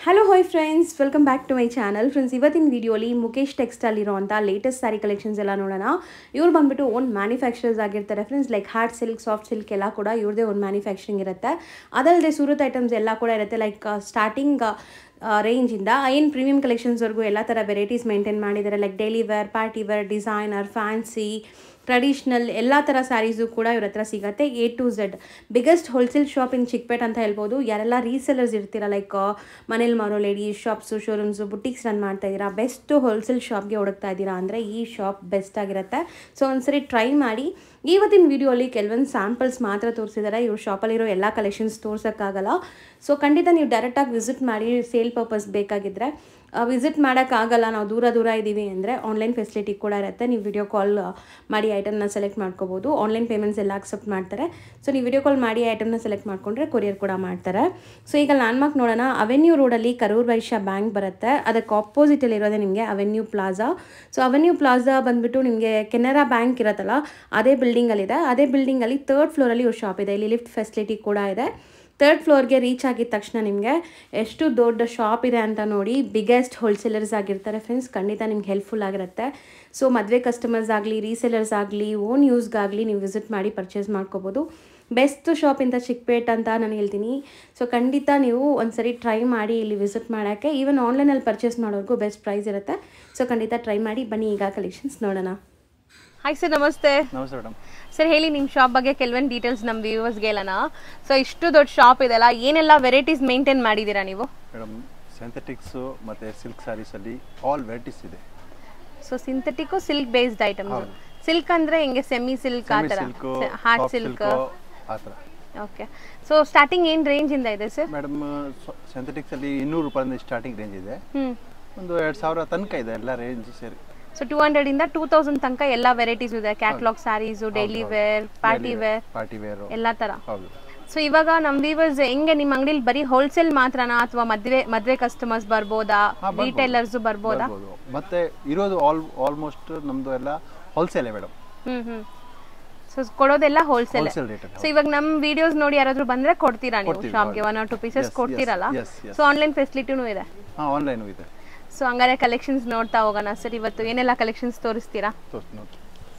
Hello hi friends welcome back to my channel friends ಇವತ್ತಿನ ವಿಡಿಯೋಲಿ Mukesh textile ಇರೋಂಥ latest sari collections ಎಲ್ಲ ನೋಡೋಣ ಇವ್ರು ಬಂದ್ಬಿಟ್ಟು ಓನ್ ಮ್ಯಾನುಫ್ಯಾಕ್ಚರರ್ಸ್ ಆಗಿರ್ತಾರೆ friends like hard silk soft silk ಎಲ್ಲ ಕೂಡ ಇವ್ರದೇ ಒಂದು ಮ್ಯಾನುಫ್ಯಾಕ್ಚರಿಂಗ್ ಇರುತ್ತೆ ಅದಲ್ಲದೆ ಸೂರತ್ ಐಟಮ್ಸ್ ಎಲ್ಲ ಕೂಡ ಇರುತ್ತೆ ಲೈಕ್ ಸ್ಟಾರ್ಟಿಂಗ್ ರೇಂಜಿಂದ ಏನು ಪ್ರೀಮಿಯಂ ಕಲೆಕ್ಷನ್ಸ್ವರೆಗೂ ಎಲ್ಲ ಥರ ವೆರೈಟೀಸ್ ಮೇಂಟೈನ್ ಮಾಡಿದ್ದಾರೆ like daily wear party wear designer fancy traditional ಎಲ್ಲ ಥರ ಸ್ಯಾರೀಸು ಕೂಡ ಇವ್ರ ಹತ್ರ ಸಿಗುತ್ತೆ A to Z biggest wholesale shop in Chickpet ಅಂತ ಹೇಳ್ಬೋದು ಯಾರೆಲ್ಲ ರೀಸೆಲರ್ಸ್ ಇರ್ತೀರ ಲೈಕ್ ಮನೇಲಿ ಮಾರೋ ladies shops showrooms boutiques run ಮಾಡ್ತಾ ಇದ್ದೀರಾ ಬೆಸ್ಟ್ ಹೋಲ್ಸೇಲ್ ಶಾಪ್ಗೆ ಹುಡುಕ್ತಾ ಇದ್ದೀರಾ ಅಂದರೆ ಈ ಶಾಪ್ ಬೆಸ್ಟ್ ಆಗಿರುತ್ತೆ ಸೊ ಒಂದ್ಸರಿ ಟ್ರೈ ಮಾಡಿ ಇವತ್ತಿನ ವಿಡಿಯೋಲಿ ಕೆಲವೊಂದು ಸ್ಯಾಂಪಲ್ಸ್ ಮಾತ್ರ ತೋರಿಸಿದ್ದಾರೆ ಇವ್ರ ಶಾಪಲ್ಲಿರೋ ಎಲ್ಲ ಕಲೆಕ್ಷನ್ಸ್ ತೋರ್ಸೋಕ್ಕಾಗಲ್ಲ ಸೊ ಖಂಡಿತ ನೀವು ಡೈರೆಕ್ಟಾಗಿ ವಿಸಿಟ್ ಮಾಡಿ ಸೇಲ್ ಪರ್ಪಸ್ ಬೇಕಾಗಿದ್ದರೆ ವಿಸಿಟ್ ಮಾಡೋಕ್ಕಾಗಲ್ಲ ನಾವು ದೂರ ದೂರ ಇದ್ದೀವಿ ಅಂದರೆ ಆನ್ಲೈನ್ ಫೆಸಿಲಿಟಿ ಕೂಡ ಇರುತ್ತೆ ನೀವು ವಿಡಿಯೋ ಕಾಲ್ ಮಾಡಿ ಐಟಮ್ನ ಸೆಲೆಕ್ಟ್ ಮಾಡ್ಕೋಬೋದು ಆನ್ಲೈನ್ ಪೇಮೆಂಟ್ಸ್ ಎಲ್ಲ ಅಕ್ಸೆಪ್ಟ್ ಮಾಡ್ತಾರೆ ಸೊ ನೀವು ವಿಡಿಯೋ ಕಾಲ್ ಮಾಡಿ ಐಟಮ್ನ ಸೆಲೆಕ್ಟ್ ಮಾಡಿಕೊಂಡ್ರೆ ಕೊರಿಯರ್ ಕೂಡ ಮಾಡ್ತಾರೆ ಸೊ ಈಗ ಲ್ಯಾಂಡ್ಮಾರ್ಕ್ ನೋಡೋಣ ಅವೆನ್ಯೂ ರೋಡಲ್ಲಿ ಕರೂರ್ ವೈಶ್ಯ ಬ್ಯಾಂಕ್ ಬರುತ್ತೆ ಅದಕ್ಕೆ ಆಪೋಸಿಟಲ್ಲಿ ಇರೋದೇ ನಿಮಗೆ avenue plaza so avenue plaza ಬಂದುಬಿಟ್ಟು ನಿಮಗೆ ಕೆನರಾ ಬ್ಯಾಂಕ್ ಇರುತ್ತಲ್ಲ ಅದೇ ಬಿಲ್ಡಿಂಗಲ್ಲಿದೆ ಅದೇ ಬಿಲ್ಡಿಂಗಲ್ಲಿ ತರ್ಡ್ ಫ್ಲೋರಲ್ಲಿ ಇವ್ರ ಶಾಪ್ ಇದೆ ಇಲ್ಲಿ ಲಿಫ್ಟ್ ಫೆಸಿಲಿಟಿ ಕೂಡ ಇದೆ ತರ್ಡ್ ಫ್ಲೋರ್ಗೆ ರೀಚ್ ಆಗಿದ ತಕ್ಷಣ ನಿಮಗೆ ಎಷ್ಟು ದೊಡ್ಡ ಶಾಪ್ ಇದೆ ಅಂತ ನೋಡಿ ಬಿಗ್ಗೆಸ್ಟ್ ಹೋಲ್ಸೇಲರ್ಸ್ ಆಗಿರ್ತಾರೆ ಫ್ರೆಂಡ್ಸ್ ಖಂಡಿತ ನಿಮ್ಗೆ ಹೆಲ್ಪ್ಫುಲ್ ಆಗಿರುತ್ತೆ ಸೊ ಮದುವೆ ಕಸ್ಟಮರ್ಸ್ ಆಗಲಿ ರೀಸೇಲರ್ಸ್ ಆಗಲಿ ಓನ್ ಯೂಸ್ಗಾಗಲಿ ನೀವು ವಿಸಿಟ್ ಮಾಡಿ ಪರ್ಚೇಸ್ ಮಾಡ್ಕೋಬೋದು ಬೆಸ್ಟ್ ಶಾಪ್ ಇಂಥ ಚಿಕ್ಕಪೇಟ್ ಅಂತ ನಾನು ಹೇಳ್ತೀನಿ ಸೊ ಖಂಡಿತ ನೀವು ಒಂದ್ಸರಿ ಟ್ರೈ ಮಾಡಿ ಇಲ್ಲಿ ವಿಸಿಟ್ ಮಾಡೋಕ್ಕೆ ಈವನ್ ಆನ್ಲೈನಲ್ಲಿ ಪರ್ಚೇಸ್ ಮಾಡೋರ್ಗೂ ಬೆಸ್ಟ್ ಪ್ರೈಸ್ ಇರುತ್ತೆ ಸೊ ಖಂಡಿತ ಟ್ರೈ ಮಾಡಿ ಬನ್ನಿ ಈಗ ಕಲೆಕ್ಷನ್ಸ್ ನೋಡೋಣ ಹಾಯ್ ಸರ್ ನಮಸ್ತೆ ನಮಸ್ತೆ ಮೇಡಮ್ ಸರ್ ಹೇಳಿ ನಿಮ್ಮ ಶಾಪ್ ಬಗ್ಗೆ ಕೆಲವೊಂದು ಡೀಟೇಲ್ಸ್ ನಮ್ಮ ವ್ಯೂವರ್ಸ್ಗೆ ಹೇಳೋಣ ಸೊ ಇಷ್ಟು ದೊಡ್ಡ ಶಾಪ್ ಇದೆಲ್ಲ ಏನೆಲ್ಲ ವೆರೈಟೀಸ್ ಮೇಂಟೈನ್ ಮಾಡಿದ್ದೀರಾ ನೀವು ಮೇಡಮ್ ಸಿಂಥೆಟಿಕ್ಸು ಮತ್ತು ಸಿಲ್ಕ್ ಸ್ಯಾರೀಸಲ್ಲಿ ಆಲ್ ವೆರೈಟೀಸ್ ಇದೆ so synthetic silk based items silk ಅಂದ್ರೆ ಹೆಂಗೆ ಸೆಮಿ ಸಿಲ್ಕ್ ಆ ಥರ ಸಿಲ್ಕು ಹಾರ್ಡ್ ಸಿಲ್ಕ್ ಆ ಥರ ಓಕೆ ಸೊ ಸ್ಟಾರ್ಟಿಂಗ್ ಏನು ರೇಂಜ್ ಇಂದ ಇದೆ ಸರ್ ಮೇಡಮ್ ಸಿಂಥೆಟಿಕ್ಸಲ್ಲಿ ಇನ್ನೂರು ರೂಪಾಯಿಂದ ಸ್ಟಾರ್ಟಿಂಗ್ ರೇಂಜ್ ಇದೆ ಹ್ಮ್ ಒಂದು ಎರಡು ಸಾವಿರ ತನಕ ಇದೆ ಎಲ್ಲ ರೇಂಜ್ ಸೇರಿ ಸೊ ಟೂ ಹಂಡ್ರೆಡ್ ಇಂದ ಟೂ ತೌಸಂಡ್ ತನಕ ಎಲ್ಲ ವೆರೈಟೀಸ್ ಇದೆ catalogue saris daily wear party wear party wear ಎಲ್ಲ ತರ ಹೌದು ಸೊ ಇವಾಗ ನಮ್ಮ ವ್ಯೂವರ್ಸ್ ಹೆಂಗೆ ನಿಮ್ಮ ಅಂಗಡಿಲಿ ಬರೀ ಹೋಲ್ಸೇಲ್ ಮಾತ್ರನಾ ಅಥವಾ ಮದ್ವೆ ಮದ್ವೆ ಕಸ್ಟಮರ್ಸ್ ಬರ್ಬೋದಾ ಹಾ, ಬರ್ಬೋದು. ರಿಟೈಲರ್ಸ್ ಬರ್ಬೋದಾ ಬರ್ಬೋದು ಮತ್ತೆ ಇರೋದು ಆಲ್ ಆಲ್ಮೋಸ್ಟ್ ನಮ್ಮದು ಎಲ್ಲ ಹೋಲ್ಸೇಲೇ ಮೇಡಮ್ ಹ್ಮ್ ಹ್ಮ್ ಸೊ ಕೊಡೋದೆಲ್ಲ ಹೋಲ್ಸೇಲ್ ಹೋಲ್ಸೇಲ್ ರೇಟಲ್ಲಿ ಸೊ ಇವಾಗ ನಮ್ಮ ವಿಡಿಯೋಸ್ ನೋಡಿ ಯಾರಾದ್ರೂ ಬಂದ್ರೆ ಕೊಡ್ತೀರಾ ನೀವು ಕೊಡ್ತೀವಿ, ಶಾಪ್ಗೆ ಹೌದು. One or two pieces Yes, yes, ಕೊಡ್ತೀರಲ್ಲ yes, yes. ಸೊ ಆನ್ಲೈನ್ ಫೆಸಿಲಿಟಿನೂ ಇದೆ ಹಾಂ ಆನ್ಲೈನು ಇದೆ ಸೊ ಹಂಗಾರೆ ಕಲೆಕ್ಷನ್ಸ್ ನೋಡ್ತಾ ಹೋಗೋಣ ಸರ್ ಇವತ್ತು ಏನೆಲ್ಲ ಕಲೆಕ್ಷನ್ಸ್ ತೋರಿಸ್ತೀರಾ ತೋರಿಸ್ತೀನಿ ನೋಡಿ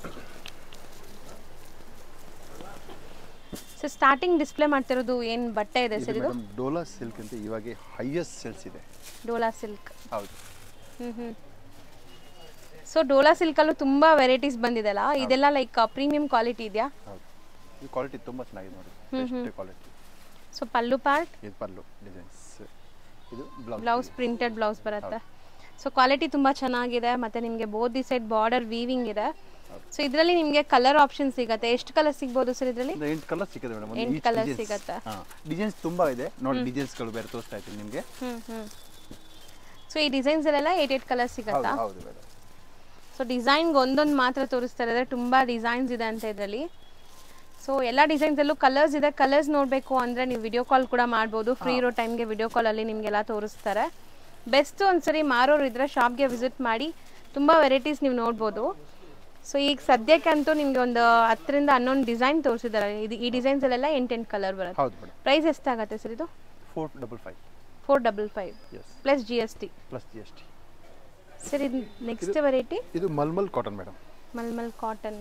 ಸೊ ಸ್ಟಾರ್ಟಿಂಗ್ ಡಿಸ್ಪ್ಲೇ ಮಾಡ್ತಿರೋದು ಏನ್ ಬಟ್ಟೆ ಇದೆ ಸರ್ ಇದು ಮೇಡಮ್ ಡೋಲಾ ಸಿಲ್ಕ್ ಅಂತ ಇವಾಗ ಹೈಯೆಸ್ಟ್ ಸೇಲ್ಸ್ ಇದೆ ಡೋಲಾ ಸಿಲ್ಕ್ ಹೌದು hmm hmm so Dola silk ಅಲ್ಲೂ ತುಂಬಾ ವೆರೈಟೀಸ್ ಬಂದಿದೆಲ್ಲ ಇದೆಲ್ಲ ಲೈಕ್ ಪ್ರೀಮಿಯಂ ಕ್ವಾಲಿಟಿ ಇದೆಯಾ ಹೌದು ಈ ಕ್ವಾಲಿಟಿ ತುಂಬ ಚೆನ್ನಾಗಿದೆ ನೋಡಿ best quality so pallu part ಇದು ಪಲ್ಲು ಡಿಸೈನ್ಸ್ ಇದು ಬ್ಲೌಸ್ ಬ್ಲೌಸ್ ಪ್ರಿಂಟೆಡ್ ಬ್ಲೌಸ್ ಬರುತ್ತೆ ಸೊ ಕ್ವಾಲಿಟಿ ತುಂಬಾ ಚೆನ್ನಾಗಿದೆ ಮತ್ತೆ ನಿಮಗೆ both the side border weaving ಇದೆ ಸೊ ಇದರಲ್ಲಿ ನಿಮಗೆ ಕಲರ್ ಆಪ್ಷನ್ ಸಿಗುತ್ತೆ ಎಷ್ಟು ಕಲರ್ ಸಿಗ್ಬೋದು ಸರ್ ಇದರಲ್ಲಿ ಒಂದು ಎಂಟು ಕಲರ್ ಸಿಕ್ಕಿದೆ ಮೇಡಮ್ ಎಂಟ್ colour ಸಿಗತ್ತೆ. ಹಾಂ ಡಿಸೈನ್ಸ್ ತುಂಬಾ ಇದೆ ನೋಡಿ ಡಿಸೈನ್ಸ್ಗಳು ಬೇರೆ ತೋರಿಸ್ತಾ ಇದ್ದೀನಿ ನಿಮಗೆ ಹ್ಮ್ ಹ್ಮ್ ಸೊ ಈ ಡಿಸೈನ್ಸ್ ಅಲ್ಲೆಲ್ಲ ಏಟ್ ಏಟ್ ಕಲರ್ ಸಿಗತ್ತಾ ಹೌದು ಹೌದು ಮೇಡಮ್ ಸೊ ಡಿಸೈನ್ಗೆ ಒಂದೊಂದು ಮಾತ್ರ ತೋರಿಸ್ತಾ ಇದ್ದಾರೆ ತುಂಬಾ ಡಿಸೈನ್ಸ್ ಇದೆ ಅಂತ ಇದರಲ್ಲಿ ಸೊ ಎಲ್ಲ ಡಿಸೈನ್ಸಲ್ಲೂ ಕಲರ್ಸ್ ಇದೆ ಕಲರ್ಸ್ ನೋಡಬೇಕು ಅಂದರೆ ನೀವು ವಿಡಿಯೋ ಕಾಲ್ ಕೂಡ ಮಾಡ್ಬೋದು ಫ್ರೀ ಇರೋ ಟೈಮ್ಗೆ ವಿಡಿಯೋ ಕಾಲಲ್ಲಿ ನಿಮಗೆಲ್ಲ ತೋರಿಸ್ತಾರೆ ಬೆಸ್ಟ್ ಒಂದ್ಸರಿ ಮಾರೋರು ಇದ್ರೆ ಶಾಪ್ಗೆ ವಿಸಿಟ್ ಮಾಡಿ ತುಂಬ ವೆರೈಟೀಸ್ ನೀವು ನೋಡ್ಬೋದು ಸೊ ಈಗ ಸದ್ಯಕ್ಕೆ ಅಂತೂ ನಿಮಗೆ ಒಂದು ಹತ್ತರಿಂದ ಹನ್ನೊಂದು ಡಿಸೈನ್ ತೋರಿಸಿದ್ದಾರೆ ಇದು ಈ ಡಿಸೈನ್ಸಲ್ಲೆಲ್ಲ ಎಂಟೆಂಟು ಕಲರ್ ಬರುತ್ತೆ ಹೌದು ಮೇಡಮ್ ಪ್ರೈಸ್ ಎಷ್ಟಾಗತ್ತೆ ಸರ್ ಇದು four double five four double five S plus G S T plus G S T sir ಇದು ನೆಕ್ಸ್ಟ್ ವೆರೈಟಿ ಇದು malmal cotton madam malmal cotton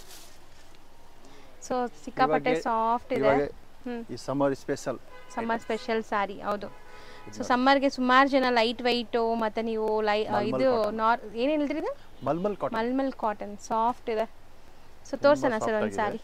so ಸಿಕ್ಕಾಪಟ್ಟೆ ಇವಾಗೆ- ಸಾಫ್ಟ್ ಇದೆ ಇವಾಗ ಹ್ಮ್ ಈ summer special summer special sari ಹೌದು ಸೊ ಸಮ್ಮರ್ಗೆ ಸುಮಾರು ಜನ ಲೈಟ್ ವೈಟು ಮತ್ತೆ ನೀವು ಲೈ ಇದು ನಾರ್ ಏನು ಹೇಳಿದ್ರಿ ಇದು malmal cotton malmal cotton soft ಇದೆ ಸೊ ತೋರ್ಸೋಣ ಸರ್ soft ಒಂದು ಸ್ಯಾರಿ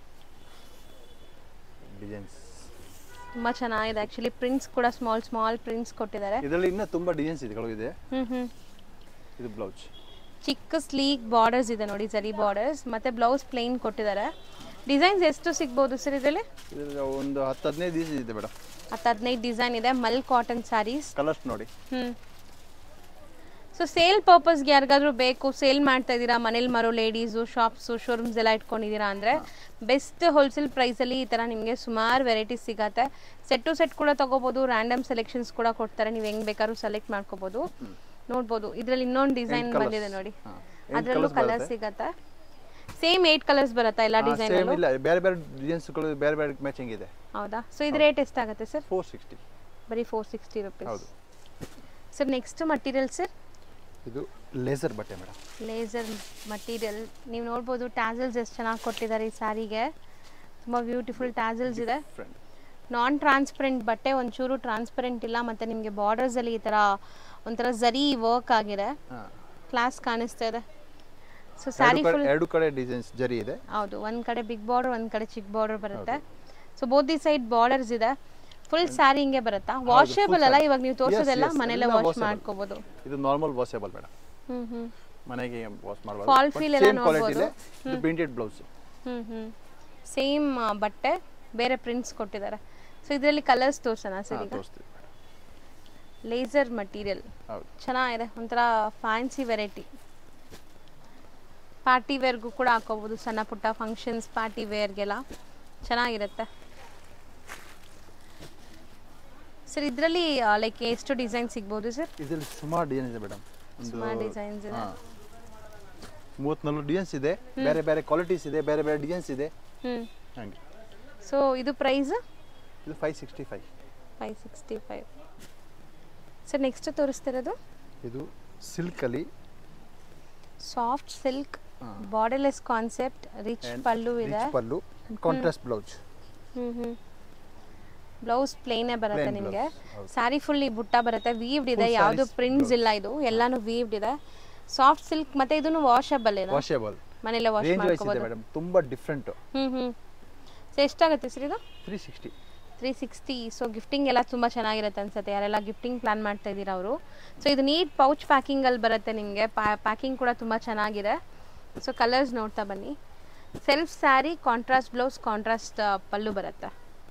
ಡಿಸೈನ್ಸ್ ತುಂಬ ಚೆನ್ನಾಗಿದೆ ಆ್ಯಕ್ಚುಲಿ ಪ್ರಿಂಟ್ಸ್ ಕೂಡ ಸ್ಮಾಲ್ ಸ್ಮಾಲ್ ಪ್ರಿಂಟ್ಸ್ ಕೊಟ್ಟಿದ್ದಾರೆ ಇದರಲ್ಲಿ ಇನ್ನೂ ತುಂಬಾ ಡಿಸೈನ್ಸ್ ಇದೆಗಳು ಇದೆ ಹ್ಮ್ ಹ್ಮ್ ಇದು ಬ್ಲೌಸ್ ಚಿಕ್ಕ ಸ್ಲೀಕ್ ಬಾರ್ಡರ್ಸ್ ಇದೆ ನೋಡಿ ಜರಿ ಬಾರ್ಡರ್ಸ್ ಮತ್ತೆ ಬ್ಲೌಸ್ ಪ್ಲೇನ್ ಕೊಟ್ಟಿದ್ದಾರೆ ಡಿಸೈನ್ಸ್ ಎಷ್ಟು ಸಿಗ್ಬೋದು ಸರ್ ಇದರಲ್ಲಿ ಇದರಲ್ಲಿ ಒಂದು ಹತ್ತು ಹದಿನೈದು ದಿವಸ ಇದೆ ಮೇಡಮ್ ಹತ್ತು ಹದಿನೈದು ಡಿಸೈನ್ ಇದೆ ಮಲ್ ಕಾಟನ್ ಸ್ಯಾರೀಸ್ ಕಲರ್ಸ್ ನೋಡಿ ಹ್ಮ್ ಸೊ ಸೇಲ್ ಪರ್ಪಸ್ಗೆ ಯಾರಿಗಾದ್ರೂ ಬೇಕು ಸೇಲ್ ಮಾಡ್ತಾ ಇದ್ದೀರಾ ಮನೇಲಿ ಮಾರೋ ಲೇಡೀಸು ಶಾಪ್ಸು ಶೋರೂಮ್ಸ್ ಎಲ್ಲ ಇಟ್ಕೊಂಡಿದ್ದೀರಾ ಅಂದರೆ ಬೆಸ್ಟ್ ಹೋಲ್ಸೇಲ್ ಪ್ರೈಸಲ್ಲಿ ಈ ಥರ ನಿಮಗೆ ಸುಮಾರು ವೆರೈಟೀಸ್ ಸಿಗತ್ತೆ ಸೆಟ್ ಟು ಸೆಟ್ ಕೂಡ ತಗೋಬೋದು ರ್ಯಾಂಡಮ್ ಸೆಲೆಕ್ಷನ್ಸ್ ಕೂಡ ಕೊಡ್ತಾರೆ ನೀವು ಹೆಂಗ್ ಬೇಕಾದ್ರೂ ಸೆಲೆಕ್ಟ್ ಮಾಡ್ಕೋಬೋದು ನೋಡ್ಬೋದು ಇದರಲ್ಲಿ ಇನ್ನೊಂದು ಡಿಸೈನ್ colours. ಬಂದಿದೆ ನೋಡಿ ಹಾ. ಅದರಲ್ಲೂ colours ಕಲರ್ ಸಿಗತ್ತೆ ಸೇಮ್ ಏಟ್ ಕಲರ್ಸ್ ಬರುತ್ತಾ ಎಲ್ಲ ಡಿಸೈನ್ ಸೇಮ್ ಇಲ್ಲ ಬೇರೆ ಬೇರೆ ಡಿಸೈನ್ಸ್ಗಳು ಬೇರೆ ಬೇರೆ ಮ್ಯಾಚಿಂಗ್ ಇದೆ ಹೌದಾ ಸೊ ಇದು ರೇಟ್ ಎಷ್ಟಾಗುತ್ತೆ ಸರ್ ಫೋರ್ ಸಿಕ್ಸ್ಟಿ ಬರೀ ಫೋರ್ ಸಿಕ್ಸ್ಟಿ ರುಪೀಸ್ ಹೌದು ಸರ್ ನೆಕ್ಸ್ಟ್ ಮಟೀರಿಯಲ್ ಸರ್ ಇದು ಲೇಸರ್ ಬಟ್ಟೆ ಮೇಡಮ್ ಲೇಸರ್ ಮಟೀರಿಯಲ್ ನೀವು ನೋಡ್ಬೋದು ಟ್ಯಾಸಲ್ಸ್ ಎಷ್ಟು ಚೆನ್ನಾಗಿ ಕೊಟ್ಟಿದ್ದಾರೆ ಈ ಸ್ಯಾರಿಗೆ ತುಂಬ ಬ್ಯೂಟಿಫುಲ್ ಟ್ಯಾಸಲ್ಸ್ ಇದೆ ಫ್ರೆಂಡ್ ನಾನ್ ಟ್ರಾನ್ಸ್ಪರೆಂಟ್ ಬಟ್ಟೆ ಒಂಚೂರು ಟ್ರಾನ್ಸ್ಪರೆಂಟ್ ಇಲ್ಲ ಮತ್ತು ನಿಮಗೆ ಬಾರ್ಡರ್ಸಲ್ಲಿ ಈ ಥರ ಒಂಥರ ಝರಿ ವರ್ಕ್ ಆಗಿದೆ ಹಾಂ ಕ್ಲಾಸ್ ಕಾಣಿಸ್ತಾ ಇದೆ ಸೊ ಸ್ಯಾರಿ ಫುಲ್ ಎರಡು ಕಡೆ ಡಿಸೈನ್ಸ್ ಜರಿ ಇದೆ ಹೌದು ಒಂದು ಕಡೆ ಬಿಗ್ ಬಾರ್ಡರ್ ಒಂದು ಕಡೆ ಚಿಕ್ಕ ಬಾರ್ಡರ್ ಬರುತ್ತೆ so both the side borders ಇದೆ ಫುಲ್ ಸ್ಯಾರಿ ಹಿಂಗೆ ಬರುತ್ತಾ ವಾಷೇಬಲ್ ಅಲ್ಲ ಇವಾಗ ನೀವು ತೋರಿಸೋದೆಲ್ಲ yes, ಮನೆಯಲ್ಲೇ ಎಲ್ಲ ವಾಶ್ washable. ಮಾಡ್ಕೋಬೋದು ಇದು ನಾರ್ಮಲ್ ವಾಷೇಬಲ್ ಮೇಡಮ್ ಹ್ಞೂ ಹ್ಞೂ ಮನೆಗೆ ವಾಶ್ ಮಾಡಬಹುದು Fall feel ಎಲ್ಲ ಕ್ವಾಲಿಟಿ ಇದೆ ನೋಡ್ಬೋದು. ಇದು ಪ್ರಿಂಟೆಡ್ ಬ್ಲೌಸ್ ಹ್ಞೂ ಹ್ಞೂ ಸೇಮ್ ಬಟ್ಟೆ ಬೇರೆ ಪ್ರಿಂಟ್ಸ್ ಕೊಟ್ಟಿದ್ದಾರೆ ಸೊ ಇದರಲ್ಲಿ ಕಲರ್ಸ್ ತೋರ್ಸೋಣ ಸರ್ ಈಗ ತೋರಿಸ್ತೀವಿ ಮೇಡಮ್ ಲೇಸರ್ ಮಟೀರಿಯಲ್ ಹೌದು ಚೆನ್ನಾಗಿದೆ ಒಂಥರ ಫ್ಯಾನ್ಸಿ ವೆರೈಟಿ ಪಾರ್ಟಿ ವೇರ್ಗೂ ಕೂಡ ಹಾಕೋಬೋದು ಸಣ್ಣ ಪುಟ್ಟ ಫಂಕ್ಷನ್ಸ್ ಪಾರ್ಟಿ ವೇರ್ಗೆಲ್ಲ ಚೆನ್ನಾಗಿರುತ್ತೆ ಸರ್ ಇದರಲ್ಲಿ ಲೈಕ್ ಎಷ್ಟು ಡಿಸೈನ್ ಸಿಗ್ಬೋದು ಸರ್ ಇದರಲ್ಲಿ ಸುಮಾರು ಡಿಸೈನ್ ಇದೆ ಮೇಡಮ್ ಸುಮಾರು ಡಿಸೈನ್ಸ್ ಇದೆ ಹಾಂ ಮೂವತ್ತ್ನಾಲ್ಕು ಡಿಸೈನ್ಸ್ ಇದೆ ಬೇರೆ ಬೇರೆ ಕ್ವಾಲಿಟೀಸ್ ಇದೆ ಬೇರೆ ಬೇರೆ ಡಿಸೈನ್ಸ್ ಇದೆ ಹ್ಞೂ ಹಾಗೆ ಸೊ ಇದು ಪ್ರೈಸ್ ಇದು five sixty five five sixty five sir next ತೋರಿಸ್ತಿರೋದು ಇದು ಸಿಲ್ಕಲ್ಲಿ soft silk borderless concept rich pallu ಇದೆ ರಿಚ್ ಪಲ್ಲು ಕಾಂಟ್ರಾಸ್ಟ್ ಬ್ಲೌಸ್ ಹ್ಞೂ ಹ್ಞೂ ಬ್ಲೌಸ್ ಪ್ಲೇನೇ ಬರುತ್ತೆ Plain ನಿಮಗೆ blouse, ಹೌದು. ಸ್ಯಾರಿ ಫುಲ್ ಈ ಬುಟ್ಟ ಬರುತ್ತೆ ವೀವ್ಡ್ ಇದೆ Full ಯಾವುದು sarees ಪ್ರಿಂಟ್ಸ್ ಇಲ್ಲ ಇದು ಎಲ್ಲಾನು ವೀವ್ಡ್ ಇದೆ ಸಾಫ್ಟ್ ಸಿಲ್ಕ್ ಮತ್ತೆ ಇದನ್ನು ವಾಷಬಲ್ ಏನೋ ವಾಷೇಬಲ್ ಮನೆಯಲ್ಲೇ ವಾಶ್ ರೇಂಜ್ ವೈಸ್ ಇದೆ ಮಾಡ್ಕೋಬೋದು ಮೇಡಮ್ ತುಂಬ ಡಿಫ್ರೆಂಟು ಹ್ಞೂ ಹ್ಞೂ ಸೊ ಎಷ್ಟಾಗುತ್ತೆ ಸರ್ ಇದು three sixty three sixty so gifting ಎಲ್ಲ ತುಂಬ ಚೆನ್ನಾಗಿರುತ್ತೆ ಅನ್ಸುತ್ತೆ ಯಾರೆಲ್ಲ ಗಿಫ್ಟಿಂಗ್ ಪ್ಲಾನ್ ಮಾಡ್ತಾ ಇದ್ದೀರಾ ಅವರು ಸೊ ಇದು ನೀಟ್ ಪೌಚ್ ಪ್ಯಾಕಿಂಗಲ್ಲಿ ಬರುತ್ತೆ ನಿಮಗೆ ಪ್ಯಾಕಿಂಗ್ ಕೂಡ ತುಂಬ ಚೆನ್ನಾಗಿದೆ ಸೊ ಕಲರ್ಸ್ ನೋಡ್ತಾ ಬನ್ನಿ self sari contrast blouse contrast pallu ಬರುತ್ತೆ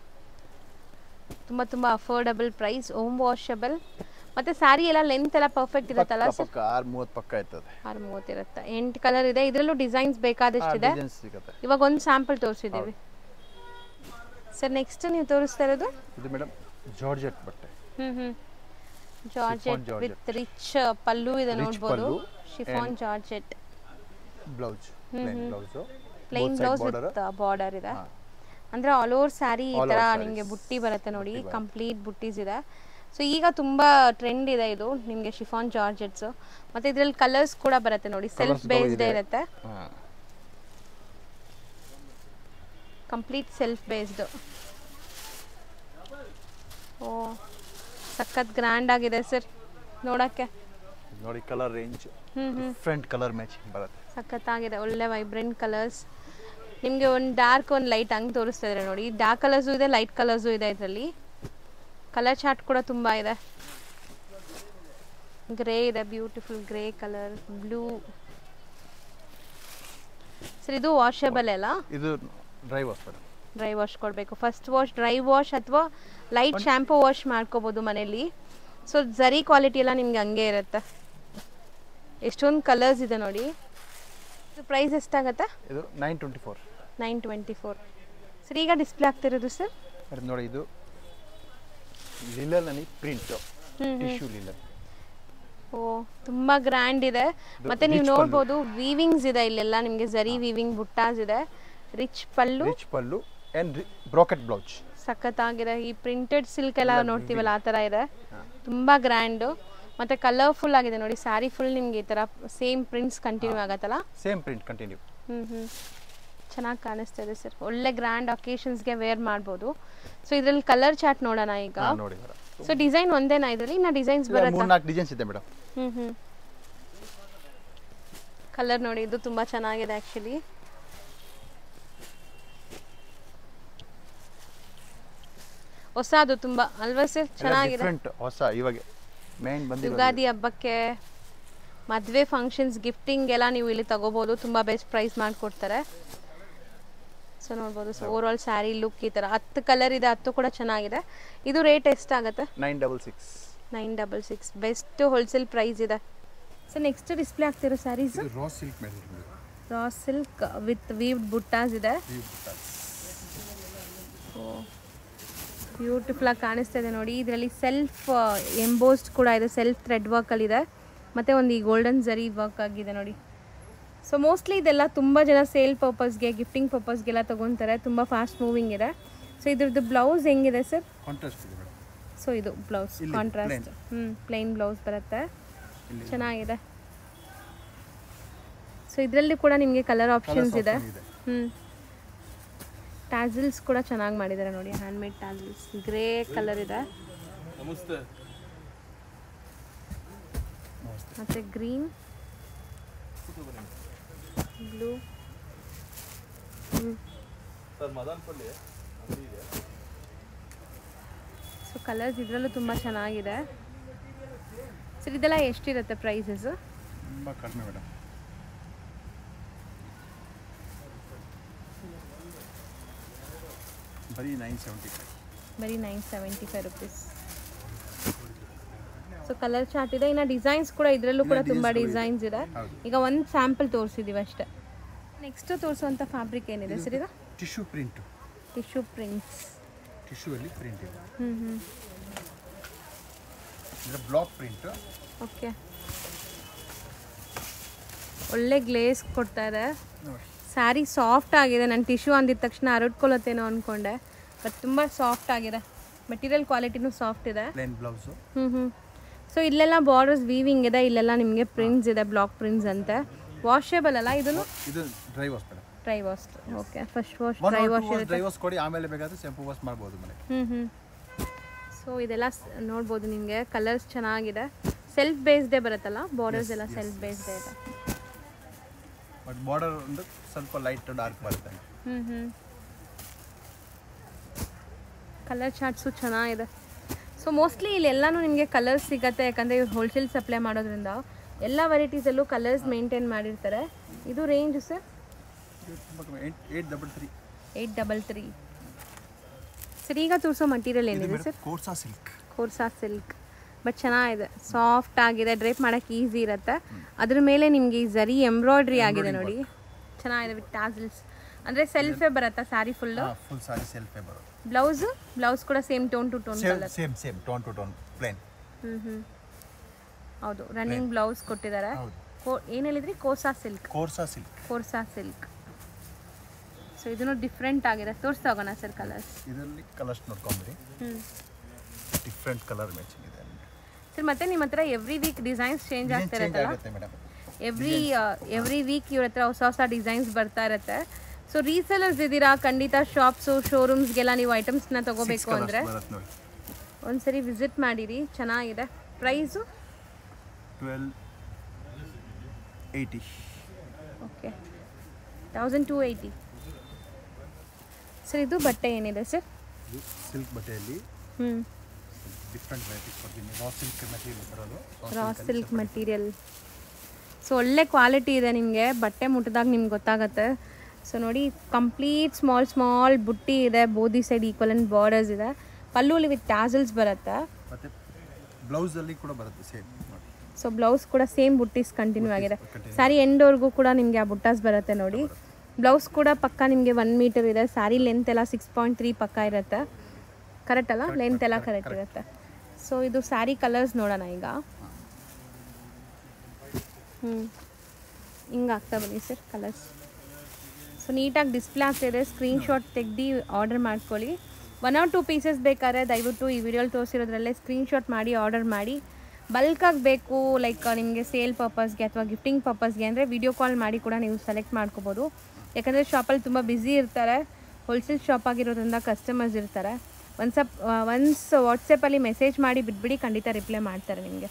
ತುಂಬ ತುಂಬ ಅಫೋರ್ಡಬಲ್ ಪ್ರೈಸ್ ಓಮ್ ವಾಷಬಲ್ ಮತ್ತು ಸ್ಯಾರಿ ಎಲ್ಲ ಲೆಂತ್ ಎಲ್ಲ ಪರ್ಫೆಕ್ಟ್ ಇರುತ್ತಲ್ಲ ಪಕ್ಕ ಸರ್ ಪಕ್ಕ ಆರು ಮೂವತ್ತು ಪಕ್ಕ ಇರ್ತದೆ ಆರು ಮೂವತ್ತಿರುತ್ತೆ ಎಂಟು ಕಲರ್ ಇದೆ ಇದರಲ್ಲೂ ಡಿಸೈನ್ಸ್ ಬೇಕಾದಷ್ಟಿದೆ ಡಿಸೈನ್ಸ್ ಸಿಗುತ್ತೆ ಇವಾಗ ಒಂದು ಸ್ಯಾಂಪಲ್ ತೋರಿಸಿದ್ದೀವಿ ಸರ್ ನೆಕ್ಸ್ಟ್ ನೀವು ತೋರಿಸ್ತಾ ಇರೋದು ಇದು ಮೇಡಮ್ ಜಾರ್ಜೆಟ್ ಬಟ್ಟೆ hmm hmm georgette georgette. With rich pallu ಇದೆ Rich ನೋಡ್ಬೋದು pallu chiffon and- georgette blouse plain blouse plain blouse with border ಇದೆ ಅಂದ್ರೆ ಆಲ್ ಓವರ್ ಸ್ಯಾರಿ ಈ All ತರ over ನಿಮಗೆ sarees. ಬುಟ್ಟಿ ಬರುತ್ತೆ ನೋಡಿ ಬುಟ್ಟಿ ಬರುತ್ತೆ. ಕಂಪ್ಲೀಟ್ ಬುಟ್ಟೀಸ್ ಇದೆ ಸೊ ಈಗ ತುಂಬಾ ಟ್ರೆಂಡ್ ಇದೆ ಇದು ನಿಮಗೆ ಶಿಫಾನ್ ಜಾರ್ಜೆಟ್ಸ್ ಮತ್ತೆ ಇದ್ರಲ್ಲಿ ಕಲರ್ಸ್ ಕೂಡ ಬರುತ್ತೆ ನೋಡಿ ಸೆಲ್ಫ್ Colours ಗಳು ಬೇಸ್ಡ್ ಇದೆ. ಇರುತ್ತೆ ಹಾಂ ಕಂಪ್ಲೀಟ್ ಸೆಲ್ಫ್ ಬೇಸ್ಡ್ ಓ ಸಖತ್ ಗ್ರ್ಯಾಂಡ್ ಆಗಿದೆ ಸರ್ ನೋಡಕ್ಕೆ ನೋಡಿ colour range hmm hmm different colour matching ಬರುತ್ತೆ ಸಖತ್ತಾಗಿದೆ ಒಳ್ಳೆ ವೈಬ್ರೆಂಟ್ ಕಲರ್ಸ್ ನಿಮಗೆ ಒಂದು ಡಾರ್ಕ್ ಒಂದು ಲೈಟ್ ಹಂಗೆ ತೋರಿಸ್ತಾ ಇದ್ದಾರೆ ನೋಡಿ ಡಾರ್ಕ್ ಕಲರ್ಸು ಇದೆ ಲೈಟ್ ಕಲರ್ಸು ಇದೆ ಇದರಲ್ಲಿ ಕಲರ್ ಚಾರ್ಟ್ ಕೂಡ ತುಂಬ ಇದೆ ಗ್ರೇ ಇದೆ beautiful grey colour blue sir ಇದು ವಾಷಬಲ್ ಅಲ್ಲ ಇದು dry wash madam dry wash ಕೊಡಬೇಕು ಫಸ್ಟ್ ವಾಶ್ ಡ್ರೈ ವಾಶ್ ಅಥವಾ ಲೈಟ್ ಶ್ಯಾಂಪು ವಾಶ್ ಮಾಡ್ಕೋಬೋದು ಮನೇಲಿ ಸೊ ಝರಿ ಕ್ವಾಲಿಟಿ ಎಲ್ಲ ನಿಮ್ಗೆ ಹಂಗೆ ಇರುತ್ತೆ ಎಷ್ಟೊಂದು ಕಲರ್ಸ್ ಇದೆ ನೋಡಿ ಇದು ಪ್ರೈಸ್ ಎಷ್ಟಾಗತ್ತೆ ಇದು nine twenty four nine twenty four sir ಈಗ ಡಿಸ್ಪ್ಲೇ ಆಗ್ತಿರೋದು ಸರ್ ಮೇಡಮ್ ನೋಡಿ ಇದು ಲಿಲನಲ್ಲಿ ಪ್ರಿಂಟ್ ಹ್ಮ್, ಟಿಶ್ಯೂ ಲಿಲನ್ ಓ ತುಂಬ ಗ್ರ್ಯಾಂಡ್ ಇದೆ ಮತ್ತೆ ನೀವು rich ಪಲ್ಲು. ನೋಡ್ಬೋದು ವೀವಿಂಗ್ಸ್ ಇದೆ ಇಲ್ಲೆಲ್ಲ ನಿಮಗೆ ಝರಿ ವೀವಿಂಗ್ ಬುಟ್ಟಾಸ್ ಇದೆ rich pallu rich pallu and bracket blouse ಸಖತ್ತಾಗಿದೆ ಈ ಪ್ರಿಂಟೆಡ್ ಸಿಲ್ಕ್ ಎಲ್ಲ ನೋಡ್ತೀವಲ್ಲ ಆ ಥರ ಇದೆ ತುಂಬ ಗ್ರ್ಯಾಂಡು ಮತ್ತು ಕಲರ್ಫುಲ್ ಆಗಿದೆ ನೋಡಿ ಸ್ಯಾರಿ ಫುಲ್ ನಿಮ್ಗೆ ಈ ಥರ ಸೇಮ್ ಪ್ರಿಂಟ್ಸ್ ಕಂಟಿನ್ಯೂ ಆಗತ್ತಲ್ಲ ಸೇಮ್ ಪ್ರಿಂಟ್ ಕಂಟಿನ್ಯೂ ಹ್ಞೂ ಹ್ಞೂ ಚೆನ್ನಾಗಿ ಕಾಣಿಸ್ತಾ ಇದೆ ಸರ್ ಒಳ್ಳೆ ಗ್ರ್ಯಾಂಡ್ ಅಕೇಶನ್ಸ್ಗೆ ವೇರ್ ಮಾಡ್ಬೋದು ಸೊ ಇದರಲ್ಲಿ ಕಲರ್ ಚಾರ್ಟ್ ನೋಡೋಣ ಈಗ ಹಾಂ ನೋಡಿ ಮೇಡಮ್ ಸೊ ಡಿಸೈನ್ ಒಂದೇನಾ ಇದರಲ್ಲಿ ಇನ್ನ ಡಿಸೈನ್ಸ್ ಬರುತ್ತಾ ಮೂರು ನಾಲ್ಕು ಡಿಸೈನ್ಸ್ ಇದೆ ಮೇಡಮ್ ಹ್ಞೂ ಹ್ಞೂ ಕಲರ್ ನೋಡಿ ಇದು ತುಂಬ ಚೆನ್ನಾಗಿದೆ ಆ್ಯಕ್ಚುಲಿ ಹೊಸದು ತುಂಬ ಅಲ್ವಾ ಸರ್ ಚೆನ್ನಾಗಿದೆ ಡಿಫ್ರೆಂಟ್ ಹೊಸ ಇವಾಗ ಮೇನ್ ಬಂದಿರೋದು ಯುಗಾದಿ ಹಬ್ಬಕ್ಕೆ ಮದುವೆ ಫಂಕ್ಷನ್ಸ್ ಗಿಫ್ಟಿಂಗ್ ಎಲ್ಲ ನೀವು ಇಲ್ಲಿ ತಗೋಬೋದು ತುಂಬ ಬೆಸ್ಟ್ ಪ್ರೈಸ್ ಮಾಡಿಕೊಡ್ತಾರೆ ಸೊ ನೋಡ್ಬೋದು so over all sari look ಈ ಥರ ಹತ್ತು ಕಲರ್ ಇದೆ ಹತ್ತು ಕೂಡ ಚೆನ್ನಾಗಿದೆ ಇದು ರೇಟ್ ಎಷ್ಟಾಗುತ್ತೆ nine double six nine double six best wholesale price ಇದೆ ಸೊ ನೆಕ್ಸ್ಟ್ ಡಿಸ್ಪ್ಲೇ ಆಗ್ತಿರೋ ಸ್ಯಾರೀಸ್ ಇದು ರಾ ಸಿಲ್ಕ್ ಮೇಲೆ ರಾ ಸಿಲ್ಕ್ ವಿತ್ ವೀವ್ಡ್ ಬುಟ್ಟಾಸ್ ಇದೆ ಬ್ಯೂಟಿಫುಲ್ ಆಗಿ ಕಾಣಿಸ್ತಾ ಇದೆ ನೋಡಿ ಇದರಲ್ಲಿ ಸೆಲ್ಫ್ ಎಂಬೋಸ್ಡ್ ಕೂಡ ಇದೆ ಸೆಲ್ಫ್ ಥ್ರೆಡ್ ವರ್ಕಲ್ಲಿ ಇದೆ ಮತ್ತು ಒಂದು ಈ ಗೋಲ್ಡನ್ ಜರಿ ವರ್ಕ್ ಆಗಿದೆ ನೋಡಿ ಸೊ ಮೋಸ್ಟ್ಲಿ ಇದೆಲ್ಲ ತುಂಬ ಜನ ಸೇಲ್ ಪರ್ಪಸ್ಗೆ ಗಿಫ್ಟಿಂಗ್ ಪರ್ಪಸ್ಗೆಲ್ಲ ತೊಗೊತಾರೆ ತುಂಬ ಫಾಸ್ಟ್ ಮೂವಿಂಗ್ ಇದೆ ಸೊ ಇದ್ರದ್ದು ಬ್ಲೌಸ್ ಹೆಂಗಿದೆ ಸರ್ ಕಾಂಟ್ರಾಸ್ಟ್ ಇದೆ ಮೇಡಮ್ ಸೊ ಇದು ಬ್ಲೌಸ್ ಇಲ್ಲಿ ಕಾಂಟ್ರಾಸ್ಟ್ ಹ್ಞೂ ಪ್ಲೈನ್ ಬ್ಲೌಸ್ ಬರುತ್ತೆ ಇಲ್ಲಿ ಚೆನ್ನಾಗಿದೆ ಸೊ ಇದರಲ್ಲಿ ಕೂಡ ನಿಮಗೆ ಕಲರ್ ಆಪ್ಷನ್ಸ್ ಇದೆ option ಇದೆ. ಹ್ಞೂ ಟ್ಯಾಸಲ್ಸ್ ಕೂಡ ಚೆನ್ನಾಗಿ ಮಾಡಿದ್ದಾರೆ ನೋಡಿ ಹ್ಯಾಂಡ್ಮೇಡ್ ಟ್ಯಾಸಲ್ಸ್ ಗ್ರೇ ಕಲರ್ ಇದೆ ಮತ್ತು ಗ್ರೀನ್ ಬ್ಲೂ ಸೊ ಕಲರ್ಸ್ ಇದರಲ್ಲೂ ತುಂಬ ಚೆನ್ನಾಗಿದೆ ಸರ್ ಇದೆಲ್ಲ ಎಷ್ಟಿರುತ್ತೆ ಪ್ರೈಸಸ್ ತುಂಬ ಕಡಿಮೆ ಮೇಡಮ್ ಬರೀ ನೈನ್ ಸೆವೆಂಟಿ ಫೈವ್ ಬರೀ nine seventy five rupees so colour chart ಇದೆ ಇನ್ನು ಡಿಸೈನ್ಸ್ ಕೂಡ ಇದರಲ್ಲೂ ಕೂಡ ತುಂಬ ಡಿಸೈನ್ಸ್ ಇದೆ ಹೌದು. ಈಗ ಒಂದು ಸ್ಯಾಂಪಲ್ ತೋರಿಸಿದ್ದೀವಿ ಅಷ್ಟೇ ನೆಕ್ಸ್ಟ್ ತೋರಿಸುವಂಥ ಫ್ಯಾಬ್ರಿಕ್ ಏನಿದೆ ಸರ್ ಇದು tissue print tissue prints tissue ಅಲ್ಲಿ ಪ್ರಿಂಟ್ ಇದೆ ಹ್ಞೂ ಹ್ಞೂ ಅಂದರೆ ಬ್ಲಾಕ್ ಪ್ರಿಂಟ್ ಓಕೆ ಒಳ್ಳೆ ಗ್ಲೇಸ್ ಕೊಡ್ತಾ ಇದೆ ನೋಡಿ ಸ್ಯಾರಿ ಸಾಫ್ಟ್ ಆಗಿದೆ ನಾನು ಟಿಶ್ಯೂ ಅಂದಿದ ತಕ್ಷಣ ಹರಡ್ಕೊಳ್ಳುತ್ತೇನೋ ಅಂದ್ಕೊಂಡೆ ಬಟ್ ತುಂಬ ಸಾಫ್ಟ್ ಆಗಿದೆ ಮೆಟೀರಿಯಲ್ ಕ್ವಾಲಿಟಿನೂ ಸಾಫ್ಟ್ ಇದೆ ಪ್ಲೇನ್ ಬ್ಲೌಸು ಹ್ಞೂ ಹ್ಞೂ ಸೊ ಇಲ್ಲೆಲ್ಲ ಬಾರ್ಡರ್ಸ್ ವೀವಿಂಗ್ ಇದೆ ಇಲ್ಲೆಲ್ಲ ನಿಮಗೆ ಪ್ರಿಂಟ್ಸ್ ಇದೆ ಬ್ಲಾಕ್ ಪ್ರಿಂಟ್ಸ್ ಅಂತೆ ವಾಷೇಬಲ್ ಅಲ್ಲ ಇದನ್ನು ಇದು dry wash madam dry wash okay first wash one dry two wash wash ಇರುತ್ತೆ ಡ್ರೈ ವಾಶ್ ಕೊಡಿ ಆಮೇಲೆ ಬೇಕಾದ್ರೆ ಶೆಂಪು ವಾಶ್ ಮಾಡ್ಬೋದು ಮನೆ ಹ್ಞೂ ಹ್ಞೂ ಸೊ ಇದೆಲ್ಲ ಸ್- ನೋಡ್ಬೋದು ನಿಮಗೆ ಕಲರ್ಸ್ ಚೆನ್ನಾಗಿದೆ ಸೆಲ್ಫ್ ಬೇಸ್ಡೇ ಬರುತ್ತಲ್ಲ ಬಾರ್ಡರ್ಸ್ ಎಲ್ಲ ಸೆಲ್ಫ್ ಬೇಸ್ಡೇ ಇದೆ ಬಟ್ ಬಾರ್ಡರ್ ಒಂದು ಸ್ವಲ್ಪ ಲೈಟ್ ಡಾರ್ಕ್ ಬರುತ್ತೆ ಹ್ಞೂ ಹ್ಞೂ ಕಲರ್ ಚಾರ್ಟ್ಸು ಚೆನ್ನಾಗಿದೆ ಸೊ ಮೋಸ್ಟ್ಲಿ ಇಲ್ಲೆಲ್ಲನೂ ನಿಮಗೆ ಕಲರ್ಸ್ ಸಿಗತ್ತೆ ಯಾಕಂದರೆ ಇವ್ರು ಹೋಲ್ಸೇಲ್ ಸಪ್ಲೈ ಮಾಡೋದ್ರಿಂದ ಎಲ್ಲ ವೆರೈಟೀಸಲ್ಲೂ ಕಲರ್ಸ್ ಮೇಂಟೈನ್ ಮಾಡಿರ್ತಾರೆ ಇದು ರೇಂಜ್ ಸರ್ ಇದು ತುಂಬ ಕಮ್ಮಿ eight eight double three eight double three sir ಈಗ ತೋರಿಸೋ ಮಟೀರಿಯಲ್ ಏನಿದೆ sir kosa silk kosa silk but ಚೆನ್ನಾಗಿದೆ ಸಾಫ್ಟ್ ಆಗಿದೆ ಡ್ರೈಪ್ ಮಾಡೋಕ್ಕೆ ಈಸಿ ಇರುತ್ತೆ ಅದ್ರ ಮೇಲೆ ನಿಮಗೆ ಈ ಜರಿ ಎಂಬ್ರಾಯ್ಡ್ರಿ ಆಗಿದೆ ನೋಡಿ ಚೆನ್ನಾಗಿದೆ ವಿತ್ ಟ್ಯಾಸಲ್ಸ್ ಅಂದರೆ ಸೆಲ್ಫೇ ಬರುತ್ತಾ ಸ್ಯಾರಿ ಫುಲ್ಲು ಫುಲ್ ಸಾರಿ ಸೆಲ್ಫೇ ಬರೋದು ಬ್ಲೌಸ್ ಬ್ಲೌಸ್ ಕೂಡ same tone to tone same colour same same tone to tone plain ಹ್ಞೂ ಹ್ಞೂ ಹೌದು ರನ್ನಿಂಗ್ ಬ್ಲೌಸ್ ಕೊಟ್ಟಿದ್ದಾರೆ ಹೌದು. ಕೋ ಏನು ಹೇಳಿದ್ರಿ kosa silk kosa silk kosa silk so ಇದನ್ನು ಡಿಫ್ರೆಂಟ್ ಆಗಿದೆ ತೋರಿಸ್ತಾ ಹೋಗೋಣ ಸರ್ ಕಲರ್ಸ್ ಇದರಲ್ಲಿ ಕಲರ್ಸ್ ನೋಡ್ಕೊಂಬಿಡಿ ಹ್ಞೂ ಡಿಫ್ರೆಂಟ್ ಕಲರ್ ಮ್ಯಾಚಿಂಗ್ ಇದೆ ಸರ್ ಮತ್ತೆ ನಿಮ್ಮ ಹತ್ರ every week designs change design ಆಗ್ತಾ ಚೇಂಜ್ ಇರುತ್ತಲ್ಲ ಆಗುತ್ತೆ ಮೇಡಮ್ ಎವ್ರಿ ಎವ್ರಿ ವೀಕ್ ಇವ್ರ ಹತ್ರ ಹೊಸ ಹೊಸ ಡಿಸೈನ್ಸ್ ಬರ್ತಾ ಇರುತ್ತೆ ಸೊ ರೀಸೆಲರ್ಸ್ ಇದ್ದೀರಾ ಖಂಡಿತ ಶಾಪ್ಸು ಶೋರೂಮ್ಸ್ಗೆಲ್ಲ ನೀವು ಐಟಮ್ಸ್ನ ತಗೋಬೇಕು ಅಂದರೆ ಬರುತ್ತೆ ನೋಡಿ ಒಂದ್ಸರಿ ವಿಸಿಟ್ ಮಾಡಿರಿ ಚೆನ್ನಾಗಿದೆ price twelve eighty okay thousand two eighty sir ಇದು ಬಟ್ಟೆ ಏನಿದೆ ಸರ್ ಇದು ಸಿಲ್ಕ್ ಬಟ್ಟೆಯಲ್ಲಿ ಹ್ಞೂ ಡಿಫ್ರೆಂಟ್ ವೆರೈಟೀಸ್ ಕೊಡ್ತೀನಿ ರಾ ಸಿಲ್ಕ್ ಮೆಟೀರಿಯಲ್ ಬರೋದು ರಾ ಸಿಲ್ಕ್ ಮಟೀರಿಯಲ್ ಸೊ ಒಳ್ಳೆ ಕ್ವಾಲಿಟಿ ಇದೆ ನಿಮಗೆ ಬಟ್ಟೆ ಮುಟ್ಟಿದಾಗ ನಿಮ್ಗೆ ಗೊತ್ತಾಗತ್ತೆ ಸೊ ನೋಡಿ ಕಂಪ್ಲೀಟ್ ಸ್ಮಾಲ್ ಸ್ಮಾಲ್ ಬುಟ್ಟಿ ಇದೆ ಬೋದಿ ಸೈಡ್ ಈಕ್ವಲೆಂಟ್ ಬಾರ್ಡರ್ಸ್ ಇದೆ ಪಲ್ಲುಲಿ ವಿತ್ ಟ್ಯಾಸಲ್ಸ್ ಬರುತ್ತೆ ಮತ್ತು ಬ್ಲೌಸಲ್ಲಿ ಕೂಡ ಬರುತ್ತೆ ಸೇಮ್ ನೋಡಿ ಸೊ ಬ್ಲೌಸ್ ಕೂಡ ಸೇಮ್ ಬುಟ್ಟೀಸ್ ಕಂಟಿನ್ಯೂ ಆಗಿದೆ ಸ್ಯಾರಿ ಎಂಡ್ವರೆಗೂ ಕೂಡ ನಿಮಗೆ ಆ ಬುಟ್ಟಾಸ್ ಬರುತ್ತೆ ನೋಡಿ ಬ್ಲೌಸ್ ಕೂಡ ಪಕ್ಕ ನಿಮಗೆ ಒನ್ ಮೀಟರ್ ಇದೆ ಸ್ಯಾರಿ ಲೆಂತ್ ಎಲ್ಲ ಸಿಕ್ಸ್ ಪಾಯಿಂಟ್ ತ್ರೀ ಪಕ್ಕ ಇರುತ್ತೆ ಕರೆಕ್ಟ್ ಅಲ್ಲ ಲೆಂತ್ ಎಲ್ಲ ಕರೆಕ್ಟ್ ಇರುತ್ತೆ ಸೊ ಇದು ಸ್ಯಾರಿ ಕಲರ್ಸ್ ನೋಡೋಣ ಈಗ ಹ್ಞೂ ಹಿಂಗೆ ಆಗ್ತಾ ಬನ್ನಿ ಸರ್ ಕಲರ್ಸ್ ಸೊ ನೀಟಾಗಿ ಡಿಸ್ಪ್ಲೇ ಆಗ್ತಾಯಿದೆ ಸ್ಕ್ರೀನ್ಶಾಟ್ ತೆಗ್ದು ಆರ್ಡರ್ ಮಾಡ್ಕೊಳ್ಳಿ ಒನ್ ಆರ್ ಟು ಪೀಸಸ್ ಬೇಕಾದ್ರೆ ದಯವಿಟ್ಟು ಈ ವಿಡಿಯೋಲಿ ತೋರಿಸಿರೋದ್ರಲ್ಲೇ ಸ್ಕ್ರೀನ್ಶಾಟ್ ಮಾಡಿ ಆರ್ಡರ್ ಮಾಡಿ ಬಲ್ಕಾಗಿ ಬೇಕು ಲೈಕ್ ನಿಮಗೆ ಸೇಲ್ ಪರ್ಪಸ್ಗೆ ಅಥವಾ ಗಿಫ್ಟಿಂಗ್ ಪರ್ಪಸ್ಗೆ ಅಂದರೆ ವಿಡಿಯೋ ಕಾಲ್ ಮಾಡಿ ಕೂಡ ನೀವು ಸೆಲೆಕ್ಟ್ ಮಾಡ್ಕೋಬೋದು ಯಾಕಂದರೆ ಶಾಪಲ್ಲಿ ತುಂಬ ಬ್ಯುಸಿ ಇರ್ತಾರೆ ಹೋಲ್ಸೇಲ್ ಶಾಪ್ ಆಗಿರೋದ್ರಿಂದ ಕಸ್ಟಮರ್ಸ್ ಇರ್ತಾರೆ ಒಂದು ಸಪ್ ಒನ್ಸ್ ವಾಟ್ಸಪ್ಪಲ್ಲಿ ಮೆಸೇಜ್ ಮಾಡಿ ಬಿಟ್ಬಿಡಿ ಖಂಡಿತ ರಿಪ್ಲೈ ಮಾಡ್ತಾರೆ ನಿಮಗೆ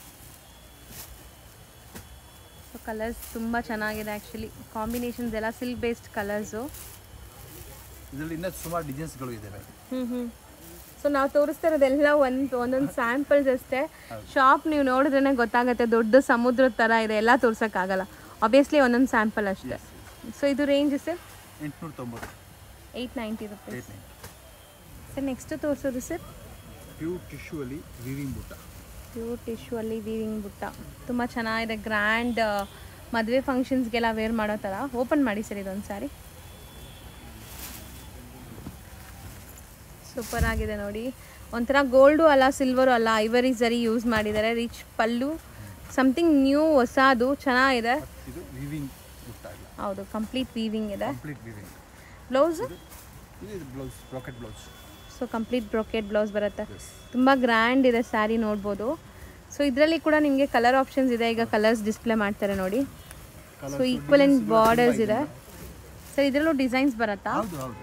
ಸೊ ಕಲರ್ಸ್ ತುಂಬ ಚೆನ್ನಾಗಿದೆ ಆ್ಯಕ್ಚುಲಿ ಕಾಂಬಿನೇಷನ್ಸ್ ಎಲ್ಲ ಸಿಲ್ಕ್ ಬೇಸ್ಡ್ ಕಲರ್ಸು ಇದರಲ್ಲಿ ಇನ್ನೂ ಸುಮಾರು ಡಿಸೈನ್ಸ್ಗಳು ಇದ್ದಾವೆ ಹ್ಞೂ ಹ್ಞೂ ಸೊ ನಾವು ತೋರಿಸ್ತಾ ಇರೋದೆಲ್ಲ ಒಂದು ಒಂದೊಂದು ಸ್ಯಾಂಪಲ್ಸ್ ಅಷ್ಟೇ ಶಾಪ್ ನೀವು ನೋಡಿದ್ರೇ ಗೊತ್ತಾಗುತ್ತೆ ದೊಡ್ಡ ಸಮುದ್ರದ ಥರ ಇದೆ ಎಲ್ಲ ತೋರ್ಸೋಕ್ಕಾಗಲ್ಲ ಆಬ್ವಿಯಸ್ಲಿ ಒಂದೊಂದು ಸ್ಯಾಂಪಲ್ ಅಷ್ಟೇ ಸೊ ಇದು ರೇಂಜ್ ಸರ್ ಎಂಟುನೂರ ತೊಂಬತ್ತು eight ninety rupees eight nine sir next ತೋರಿಸೋದು ಸರ್ ಪ್ಯೂರ್ ಟಿಶ್ಯೂ ಅಲ್ಲಿ ವಿವಿಂಗ್ ಬುಟ್ಟ ಪ್ಯೂರ್ ಟಿಶ್ಯೂ ಅಲ್ಲಿ ವೀವಿಂಗ್ ಬುಟ್ಟ ತುಂಬ ಚೆನ್ನಾಗಿದೆ ಗ್ರ್ಯಾಂಡ್ ಮದುವೆ ಫಂಕ್ಷನ್ಸ್ಗೆಲ್ಲ ವೇರ್ ಮಾಡೋ ಥರ ಓಪನ್ ಮಾಡಿ ಸರ್ ಇದೊಂದು ಸಾರಿ ಸೂಪರ್ ಆಗಿದೆ ನೋಡಿ ಒಂಥರ ಗೋಲ್ಡು ಅಲ್ಲ ಸಿಲ್ವರು ಅಲ್ಲ ಐವರಿ ಸರಿ ಯೂಸ್ ಮಾಡಿದ್ದಾರೆ ರಿಚ್ ಪಲ್ಲು ಸಮಥಿಂಗ್ ನ್ಯೂ ಹೊಸದು ಚೆನ್ನಾಗಿದೆ ಇದು ವಿವಿಂಗ್ ಬುಟ್ಟ ಇಲ್ಲ ಹೌದು ಕಂಪ್ಲೀಟ್ ವೀವಿಂಗ್ ಇದೆ ಕಂಪ್ಲೀಟ್ ವಿವಿಂಗ್ ಬ್ಲೌಸು ಇದು blouse brocade blouse so complete brocade blouse ಬರುತ್ತೆ ತುಂಬ ಗ್ರ್ಯಾಂಡ್ ಇದೆ ಸ್ಯಾರಿ ನೋಡ್ಬೋದು ಸೊ ಇದರಲ್ಲಿ ಕೂಡ ನಿಮಗೆ ಕಲರ್ ಆಪ್ಷನ್ಸ್ ಇದೆ ಈಗ ಕಲರ್ಸ್ ಡಿಸ್ಪ್ಲೇ ಮಾಡ್ತಾರೆ ನೋಡಿ ಸೊ ಈಕ್ವಲೆಂಟ್ ಬಾರ್ಡರ್ಸ್ ಇದೆ ಸರ್ ಇದರಲ್ಲೂ ಡಿಸೈನ್ಸ್ ಬರುತ್ತಾ ಹೌದು ಹೌದು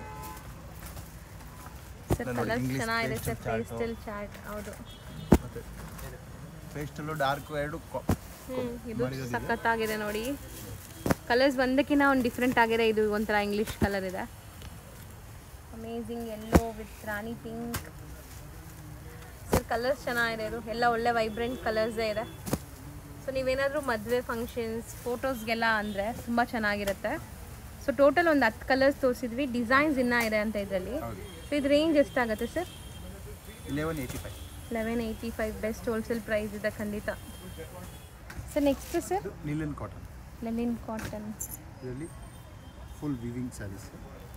ಸರ್ ನೋಡಿ, ಕಲರ್ಸ್ English ಚೆನ್ನಾಗಿದೆ sir pastel chart. Pastel chart ಹೌದು ಮತ್ತೆ ಪೇಸ್ಟಲ್ಲು ಡಾರ್ಕ್ ಎರಡು ಕೊ- ಹ್ಮ್, ಇದು ಸಖತ್ತಾಗಿದೆ ನೋಡಿ ಕಲರ್ಸ್ ಒಂದಕ್ಕಿಂತ ಒಂದು ಡಿಫ್ರೆಂಟ್ ಆಗಿದೆ ಇದು ಒಂಥರ ಇಂಗ್ಲಿಷ್ ಕಲರ್ ಇದೆ amazing yellow with rani pink sir colours ಚೆನ್ನಾಗಿದೆ ಇದು ಎಲ್ಲ ಒಳ್ಳೆ ವೈಬ್ರೆಂಟ್ ಕಲರ್ಸೇ ಇದೆ ಸೊ ನೀವೇನಾದರೂ ಮದುವೆ ಫಂಕ್ಷನ್ಸ್ ಫೋಟೋಸ್ಗೆಲ್ಲ ಅಂದರೆ ತುಂಬ ಚೆನ್ನಾಗಿರುತ್ತೆ ಸೊ ಟೋಟಲ್ ಒಂದು ಹತ್ತು ಕಲರ್ಸ್ ತೋರಿಸಿದ್ವಿ ಡಿಸೈನ್ಸ್ ಇನ್ನೂ ಇದೆ ಅಂತ ಇದರಲ್ಲಿ ಹೌದು ಸೊ ಇದು ರೇಂಜ್ ಎಷ್ಟಾಗುತ್ತೆ sir eleven eighty five eleven eighty five best wholesale price ಇದೆ ಖಂಡಿತ ಸರ್ ನೆಕ್ಸ್ಟ್ ಸರ್ ಇದು ನಿಲನ್ ಕಾಟನ್ ಲೆನಿನ್ ಕಾಟನ್ ಇದರಲ್ಲಿ ಫುಲ್ ವಿವಿಂಗ್ ಸ್ಯಾರೀಸ್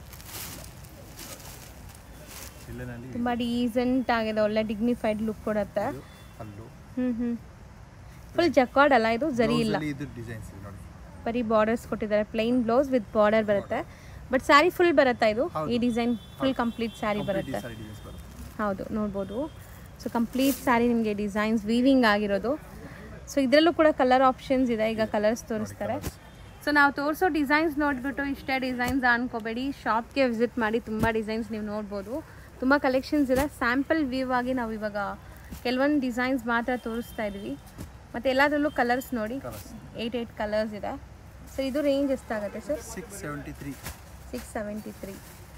ನಿಲನಲ್ಲಿ ತುಂಬ ಡೀಸೆಂಟ್ ಆಗಿದೆ ಒಳ್ಳೆ ಡಿಗ್ನಿಫೈಡ್ ಲುಕ್ ಕೊಡುತ್ತೆ ಇದು ಪಲ್ಲು ಹ್ಞೂ ಹ್ಞೂ ಫುಲ್ ಜಕಾರ್ಡ್ ಅಲ್ಲ ಇದು ಜರಿ ಇಲ್ಲ Blouse ಅಲ್ಲಿ ಇದು ಡಿಸೈನ್ಸ್ ಇದೆ ನೋಡಿ ಬರೀ ಬಾರ್ಡರ್ಸ್ ಕೊಟ್ಟಿದ್ದಾರೆ ಪ್ಲೈನ್ ಬ್ಲೌಸ್ ವಿತ್ ಬಾರ್ಡರ್ ಬರುತ್ತೆ ಬಟ್ ಸ್ಯಾರಿ ಫುಲ್ ಬರುತ್ತಾ ಇದು ಈ ಡಿಸೈನ್ ಫುಲ್ ಕಂಪ್ಲೀಟ್ ಸ್ಯಾರಿ ಬರುತ್ತೆ ಸ್ಯಾರಿ ಡಿಸೈನ್ಸ್ ಬರುತ್ತೆ ಹೌದು ನೋಡ್ಬೋದು ಸೊ ಕಂಪ್ಲೀಟ್ ಸ್ಯಾರಿ ನಿಮಗೆ ಡಿಸೈನ್ಸ್ ವೀವಿಂಗ್ ಆಗಿರೋದು ಸೊ ಇದರಲ್ಲೂ ಕೂಡ ಕಲರ್ ಆಪ್ಷನ್ಸ್ ಇದೆ ಈಗ ಕಲರ್ಸ್ ತೋರಿಸ್ತಾರೆ ಸೊ ನಾವು ತೋರಿಸೋ ಡಿಸೈನ್ಸ್ ನೋಡಿಬಿಟ್ಟು ಇಷ್ಟೇ ಡಿಸೈನ್ಸ್ ಅನ್ಕೋಬೇಡಿ ಶಾಪ್ಗೆ ವಿಸಿಟ್ ಮಾಡಿ ತುಂಬ ಡಿಸೈನ್ಸ್ ನೀವು ನೋಡ್ಬೋದು ತುಂಬ ಕಲೆಕ್ಷನ್ಸ್ ಇದೆ ಸ್ಯಾಂಪಲ್ ವ್ಯೂ ಆಗಿ ನಾವು ಇವಾಗ ಕೆಲವೊಂದು ಡಿಸೈನ್ಸ್ ಮಾತ್ರ ತೋರಿಸ್ತಾ ಇದ್ವಿ ಮತ್ತು ಎಲ್ಲದರಲ್ಲೂ ಕಲರ್ಸ್ ನೋಡಿ ಏಯ್ಟ್ ಏಯ್ಟ್ ಕಲರ್ಸ್ ಇದೆ ಸೊ ಇದು ರೇಂಜ್ ಎಷ್ಟಾಗುತ್ತೆ sir six seventy three six seventy three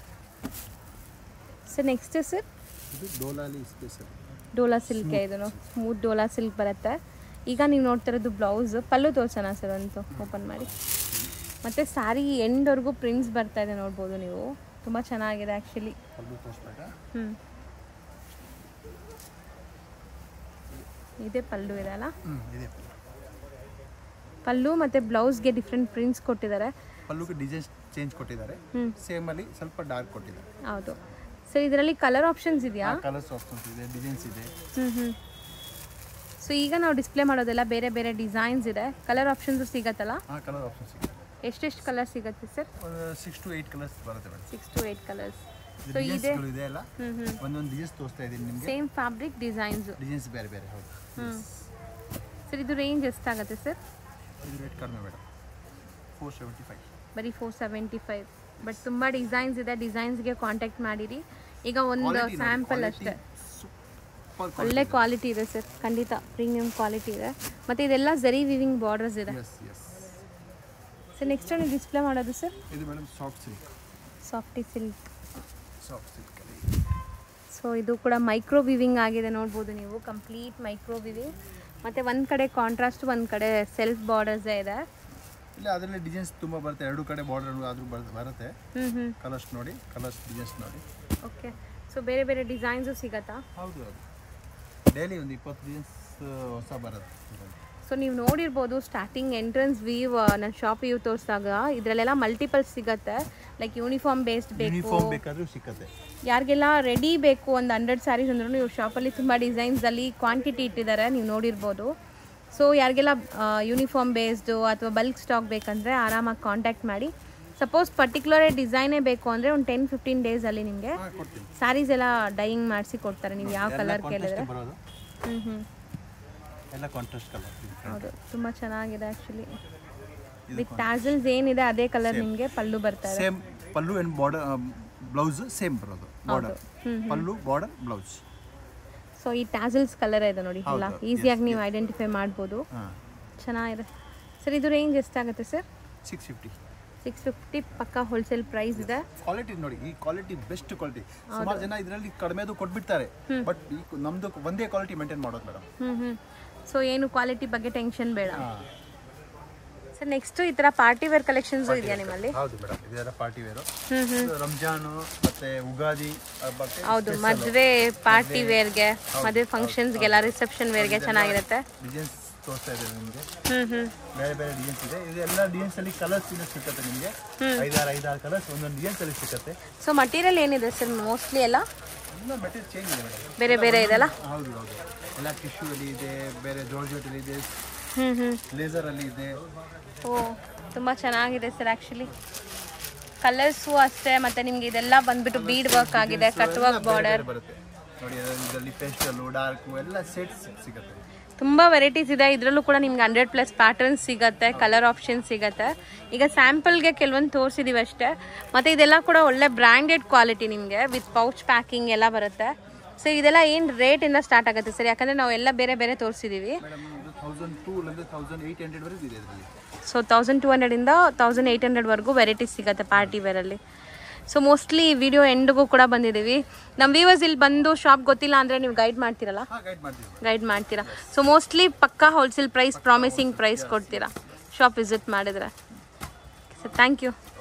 sir next sir ಇದು ಡೋಲಾಲಿ ಸ್ಪೆಷಲ್ ಡೋಲಾ ಸಿಲ್ಕ್ ಇದನ್ನು ಸ್ಮೂತ್ ಡೋಲಾ ಸಿಲ್ಕ್ ಬರುತ್ತೆ ಈಗ ನೀವು ನೋಡ್ತಾ ಇರೋದು ಬ್ಲೌಸ್ ಪಲ್ಲು ತೋರ್ಸೋಣ ಸರ್ ಅಂತೂ ಓಪನ್ ಮಾಡಿ ಮತ್ತು ಸ್ಯಾರಿ ಎಂಡ್ವರೆಗೂ ಪ್ರಿಂಟ್ಸ್ ಬರ್ತಾ ಇದೆ ನೋಡ್ಬೋದು ನೀವು ತುಂಬ ಚೆನ್ನಾಗಿದೆ ಆ್ಯಕ್ಚುಲಿ ಪಲ್ಲು ತೋರಿಸ್ಬೇಕಾ ಹ್ಞೂ ಇದೇ ಪಲ್ಲು ಇದೆ ಅಲ್ಲ ಹ್ಞೂ ಇದೆ ಪಲ್ಲು ಮತ್ತು ಬ್ಲೌಸ್ಗೆ ಡಿಫ್ರೆಂಟ್ ಪ್ರಿಂಟ್ಸ್ ಕೊಟ್ಟಿದ್ದಾರೆ ಪಲ್ಲುಗೆ ಡಿಸೈನ್ಸ್ ಚೇಂಜ್ ಕೊಟ್ಟಿದ್ದಾರೆ ಹ್ಞೂ ಸೇಮಲ್ಲಿ ಸ್ವಲ್ಪ ಡಾರ್ಕ್ ಕೊಟ್ಟಿದ್ದಾರೆ ಹೌದು ಸರ್ ಇದರಲ್ಲಿ ಕಲರ್ ಆಪ್ಷನ್ಸ್ ಇದೆಯಾ ಕಲರ್ಸ್ ಆಪ್ಷನ್ಸ್ ಇದೆ ಡಿಸೈನ್ಸ್ ಇದೆ ಹ್ಞೂ ಹ್ಞೂ ಸೊ ಈಗ ನಾವು ಡಿಸ್ಪ್ಲೇ ಮಾಡೋದೆಲ್ಲ ಬೇರೆ ಬೇರೆ ಡಿಸೈನ್ಸ್ ಇದೆ ಕಲರ್ ಆಪ್ಷನ್ಸು ಸಿಗತ್ತಲ್ಲ ಆ ಕಲರ್ ಆಪ್ಷನ್ ಸಿಗುತ್ತೆ ಎಷ್ಟೆಷ್ಟು ಕಲರ್ ಸಿಗುತ್ತೆ ಸರ್ ಒಂದು ಸಿಕ್ಸ್ ಟು ಏಯ್ಟ್ ಕಲರ್ಸ್ ಬರುತ್ತೆ madam six to eight colours ಇದು ಸೊ ಇದೆ ಡಿಸೈನ್ಸ್ಗಳು ಇದೆ ಅಲ್ಲ ಹ್ಞೂ ಹ್ಞೂ ಒಂದೊಂದು ಡಿಸೈನ್ಸ್ ತೋರಿಸ್ತಾ ಇದ್ದೀನಿ ನಿಮಗೆ ಸೇಮ್ ಫ್ಯಾಬ್ರಿಕ್ ಡಿಸೈನ್ಸು ಡಿಸೈನ್ಸ್ ಬೇರೆ ಬೇರೆ ಹೌದು ಹ್ಞೂ ಸರ್ ಇದು ರೇಂಜ್ ಎಷ್ಟಾಗುತ್ತೆ ಸರ್ ಇದು ರೇಟ್ ಕಡಿಮೆ ಮೇಡಮ್ ಫೋರ್ ಸೆವೆಂಟಿ ಫೈವ್ ಬರೀ ಫೋರ್ ಸೆವೆಂಟಿ ಫೈವ್ ಬಟ್ ತುಂಬ ಡಿಸೈನ್ಸ್ ಇದೆ ಡಿಸೈನ್ಸ್ಗೆ ಕಾಂಟ್ಯಾಕ್ಟ್ ಮಾಡಿರಿ ಈಗ ಒಂದು ಸ್ಯಾಂಪಲ್ ಅಷ್ಟೇ ಸೂಪರ್ ಒಳ್ಳೆ ಕ್ವಾಲಿಟಿ ಇದೆ ಸರ್ ಖಂಡಿತ ಪ್ರೀಮಿಯಂ ಕ್ವಾಲಿಟಿ ಇದೆ ಮತ್ತು ಇದೆಲ್ಲ ಜರಿ ವಿವಿಂಗ್ ಬಾರ್ಡರ್ಸ್ ಇದೆ ಎಸ್ ಎಸ್ ಸರ್ ನೆಕ್ಸ್ಟ್ ನೀವು ಡಿಸ್ಪ್ಲೇ ಮಾಡೋದು ಸರ್ ಇದು ಮೇಡಮ್ ಸಾಫ್ಟ್ ಸಿಲ್ಕ್ ಸಾಫ್ಟಿ ಸಿಲ್ಕ್ ಸಾಫ್ಟ್ ಸಿಲ್ಕ್ ಸೊ ಇದು ಕೂಡ ಮೈಕ್ರೋ ವಿವಿಂಗ್ ಆಗಿದೆ ನೋಡ್ಬೋದು ನೀವು ಕಂಪ್ಲೀಟ್ ಮೈಕ್ರೋ ವಿವಿಂಗ್ ಮತ್ತು ಒಂದು ಕಡೆ ಕಾಂಟ್ರಾಸ್ಟ್ ಒಂದು ಕಡೆ ಸೆಲ್ಫ್ ಬಾರ್ಡರ್ಸೇ ಇದೆ ಇಲ್ಲ ಅದರಲ್ಲಿ ಡಿಸೈನ್ಸ್ ತುಂಬ ಬರುತ್ತೆ ಎರಡು ಕಡೆ ಬಾರ್ಡರ್ ಆದರೂ ಬರುತ್ತೆ ಹ್ಞೂ ಹ್ಞೂ ಕಲರ್ಸ್ ನೋಡಿ ಕಲರ್ಸ್ ಡಿಸೈನ್ಸ್ ನೋಡಿ ಓಕೆ ಸೊ ಬೇರೆ ಬೇರೆ ಡಿಸೈನ್ಸು ಸಿಗತ್ತಾ ಹೌದು ಹೌದು ಡೈಲಿ ಒಂದು ಇಪ್ಪತ್ತು ಡಿಸೈನ್ಸ್ ಹೊಸ ಬರುತ್ತೆ ಸೊ ನೀವು ನೋಡಿರ್ಬೋದು ಸ್ಟಾರ್ಟಿಂಗ್ ಎಂಟ್ರೆನ್ಸ್ ವ್ಯೂ ನನ್ನ ಶಾಪ್ ವ್ಯೂ ತೋರಿಸಿದಾಗ ಇದರಲ್ಲೆಲ್ಲ ಮಲ್ಟಿಪಲ್ ಸಿಗತ್ತೆ ಲೈಕ್ ಯೂನಿಫಾರ್ಮ್ ಬೇಸ್ಡ್ ಬೇಕು ಯೂನಿಫಾರ್ಮ್ ಬೇಕಾದರೂ ಸಿಕ್ಕತ್ತೆ ಯಾರಿಗೆಲ್ಲ ರೆಡಿ ಬೇಕು ಒಂದು ಹಂಡ್ರೆಡ್ ಸ್ಯಾರೀಸ್ ಅಂದ್ರೂ ಇವ್ರ ಶಾಪಲ್ಲಿ ತುಂಬ ಡಿಸೈನ್ಸಲ್ಲಿ ಕ್ವಾಂಟಿಟಿ ಇಟ್ಟಿದ್ದಾರೆ ನೀವು ನೋಡಿರ್ಬೋದು ಸೊ ಯಾರಿಗೆಲ್ಲ ಯೂನಿಫಾರ್ಮ್ ಬೇಸ್ಡು ಅಥವಾ ಬಲ್ಕ್ ಸ್ಟಾಕ್ ಬೇಕಂದರೆ ಆರಾಮಾಗಿ ಕಾಂಟ್ಯಾಕ್ಟ್ ಮಾಡಿ ಸಪೋಸ್ ಪರ್ಟಿಕ್ಯುಲರ್ ಡಿಸೈನೇ ಬೇಕು ಅಂದರೆ ಒಂದು ಟೆನ್ ಫಿಫ್ಟೀನ್ ಡೇಸಲ್ಲಿ ನಿಮಗೆ ಹಾಂ ಕೊಡ್ತೀನಿ ಸ್ಯಾರೀಸ್ ಎಲ್ಲ ಡೈಯಿಂಗ್ ಮಾಡಿಸಿ ಕೊಡ್ತಾರೆ ನೀವು ಯಾವ ಎಲ್ಲ ಕಲರ್ ಕಾಂಟ್ರಾಸ್ಟ್ ಕೇಳಿದ್ರೆ ಬರೋದು ಹ್ಞೂ ಹ್ಞೂ ಎಲ್ಲ ಕಾಂಟ್ರಾಸ್ಟ್ ಕಲರ್ ಹೌದು ತುಂಬ ಚೆನ್ನಾಗಿದೆ ಆ್ಯಕ್ಚುಲಿ ವಿತ್ ಟ್ಯಾಸಲ್ಸ್ ಏನಿದೆ ಅದೇ ಕಲರ್ ನಿಮಗೆ ಪಲ್ಲು ಬರ್ತಾ ಇದೆ same pallu and border blouse same ಬರೋದು border pallu border blouse so ಈ ಟ್ಯಾಸಲ್ಸ್ ಕಲರ್ ಇದೆ ನೋಡಿ ಎಲ್ಲ ಹೌದು, ಈಸಿಯಾಗಿ ನೀವು ಐಡೆಂಟಿಫೈ ಮಾಡ್ಬೋದು ಹಾಂ ಚೆನ್ನಾಗಿದೆ ಸರ್ ಇದು ರೇಂಜ್ ಎಷ್ಟಾಗುತ್ತೆ sir six fifty six fifty ಪಕ್ಕ ಹೋಲ್ಸೇಲ್ ಪ್ರೈಸ್ ಇದೆ ಕ್ವಾಲಿಟಿ ನೋಡಿ ಈ ಕ್ವಾಲಿಟಿ ಬೆಸ್ಟ್ ಕ್ವಾಲಿಟಿ ಸುಮಾರು ಜನ ಇದರಲ್ಲಿ ಕಡಿಮೆದು ಕೊಟ್ಬಿಡ್ತಾರೆ ಬಟ್ ಈ ನಮ್ದು ಒಂದೇ ಕ್ವಾಲಿಟಿ ಮೇಂಟೈನ್ ಮಾಡೋದು ಮೇಡಮ್ ಹ್ಞೂ ಹ್ಞೂ ಸೊ ಏನು ಕ್ವಾಲಿಟಿ ಬಗ್ಗೆ ಟೆನ್ಷನ್ ಬೇಡ ಸರ್ ನೆಕ್ಸ್ಟ್ ಈ ಥರ ಪಾರ್ಟಿ ವೇರ್ ಕಲೆಕ್ಷನ್ಸು ಇದೆಯಾ ನಿಮ್ಮಲ್ಲಿ ಹೌದು ಮೇಡಮ್ ಇದೆಲ್ಲ ಪಾರ್ಟಿ ವೇರು ಹ್ಞೂ ಹ್ಞೂ ರಂಜಾನು ಮತ್ತೆ ಉಗಾದಿ ಹಬ್ಬಕ್ಕೆ ಹೌದು ಮದುವೆ ಪಾರ್ಟಿ ವೇರ್ಗೆ ಮದುವೆ ಫಂಕ್ಷನ್ಸ್ಗೆಲ್ಲ ರಿಸೆಪ್ಷನ್ ವೇರ್ಗೆ ಚೆನ್ನಾಗಿರುತ್ತೆ ಡಿಸೈನ್ಸ್ ತೋರಿಸ್ತಾ ಇದೆ ನಿಮಗೆ ಹ್ಞೂ ಹ್ಞೂ ಬೇರೆ ಬೇರೆ ಡಿಸೈನ್ಸ್ ಇದೆ ಇದೆಲ್ಲ ಡಿಸೈನ್ಸ್ ಅಲ್ಲಿ ಕಲರ್ಸ್ ಇನ್ನೂ ಸಿಗುತ್ತೆ ನಿಮಗೆ ಐದಾರು ಐದಾರು ಕಲರ್ಸ್ ಒಂದೊಂದು ಡಿಸೈನ್ಸ್ ಅಲ್ಲಿ ಸಿಗುತ್ತೆ ಸೊ ಮಟೀರಿಯಲ್ ಏನಿದೆ ಸರ್ ಮೋಸ್ಟ್ಲಿ ಎಲ್ಲ ಇನ್ನೂ ಮೆಟೀರಿಯಲ್ ಚೇಂಜ್ ಇದೆ ಮೇಡಮ್ ಬೇರೆ ಬೇರೆ ಇದೆಲ್ಲ ಹೌದು ಹೌದು ಎಲ್ಲ ಟಿಶ್ಯೂ ಅಲ್ಲಿ ಇದೆ ಬೇರೆ ಜಾರ್ಜೆಟ್ ಅಲ್ಲಿ ಇದೆ ಹ್ಞೂ ಹ್ಞೂ ಲೇಸರ್ ಅಲ್ಲಿ ಇದೆ ಓ ತುಂಬ ಚೆನ್ನಾಗಿದೆ ಸರ್ ಆ್ಯಕ್ಚುಲಿ ಕಲರ್ಸು ಅಷ್ಟೇ ಮತ್ತೆ ನಿಮ್ಗೆ ಇದೆಲ್ಲ ಬಂದ್ಬಿಟ್ಟು ಬೀಡ್ ವರ್ಕ್ ಆಗಿದೆ ಕಟ್ ವರ್ಕ್ ಬಾರ್ಡರ್ ಬರುತ್ತೆ ನೋಡಿ ಇದರಲ್ಲಿ ಪೇಸ್ಟಲ್ಲು ಡಾರ್ಕು ಎಲ್ಲ ಸೆಟ್ಸ್ ಸಿಗುತ್ತೆ ತುಂಬಾ ವೆರೈಟೀಸ್ ಇದೆ ಇದರಲ್ಲೂ ಕೂಡ ನಿಮ್ಗೆ ಹಂಡ್ರೆಡ್ ಪ್ಲಸ್ ಪ್ಯಾಟರ್ನ್ಸ್ ಸಿಗತ್ತೆ ಕಲರ್ ಆಪ್ಷನ್ ಸಿಗತ್ತೆ ಈಗ ಸ್ಯಾಂಪಲ್ಗೆ ಕೆಲವೊಂದು ತೋರಿಸಿದೀವಿ ಅಷ್ಟೇ ಮತ್ತೆ ಇದೆಲ್ಲ ಕೂಡ ಒಳ್ಳೆ ಬ್ರ್ಯಾಂಡೆಡ್ ಕ್ವಾಲಿಟಿ ನಿಮಗೆ ವಿತ್ ಪೌಚ್ ಪ್ಯಾಕಿಂಗ್ ಎಲ್ಲ ಬರುತ್ತೆ ಸೊ ಇದೆಲ್ಲ ಏನು ರೇಟಿಂದ ಸ್ಟಾರ್ಟ್ ಆಗುತ್ತೆ ಸರ್ ಯಾಕಂದ್ರೆ ನಾವು ಎಲ್ಲ ಬೇರೆ ಬೇರೆ ತೋರಿಸಿದೀವಿ ಮೇಡಮ್ ಇದು ತೌಸಂಡ್ ಟೂ ಅಂದರೆ ತೌಸಂಡ್ ಏಯ್ಟ್ ಹಂಡ್ರೆಡ್ವರೆಗೂ ಇದೆ ಇದರಲ್ಲಿ ಸೊ ತೌಸಂಡ್ ಟು ಹಂಡ್ರೆಡಿಂದ ತೌಸಂಡ್ ಏಯ್ಟ್ ಹಂಡ್ರೆಡ್ವರೆಗೂ ವೆರೈಟೀಸ್ ಸಿಗುತ್ತೆ ಪಾರ್ಟಿ ವೇರಲ್ಲಿ ಸೊ ಮೋಸ್ಟ್ಲಿ ವಿಡಿಯೋ ಎಂಡ್ಗೂ ಕೂಡ ಬಂದಿದ್ದೀವಿ ನಮ್ಮ ವ್ಯೂವರ್ಸ್ ಇಲ್ಲಿ ಬಂದು ಶಾಪ್ ಗೊತ್ತಿಲ್ಲ ಅಂದರೆ ನೀವು ಗೈಡ್ ಮಾಡ್ತೀರಲ್ಲ ಹಾಂ ಗೈಡ್ ಮಾಡ್ತೀವಿ ಗೈಡ್ ಮಾಡ್ತೀರಾ ಸೊ ಮೋಸ್ಟ್ಲಿ ಪಕ್ಕಾ ಹೋಲ್ಸೇಲ್ ಪ್ರೈಸ್ ಪ್ರಾಮಿಸಿಂಗ್ ಪ್ರೈಸ್ ಕೊಡ್ತೀರಾ ಶಾಪ್ ವಿಸಿಟ್ ಮಾಡಿದ್ರೆ ಸೊ ಥ್ಯಾಂಕ್ ಯು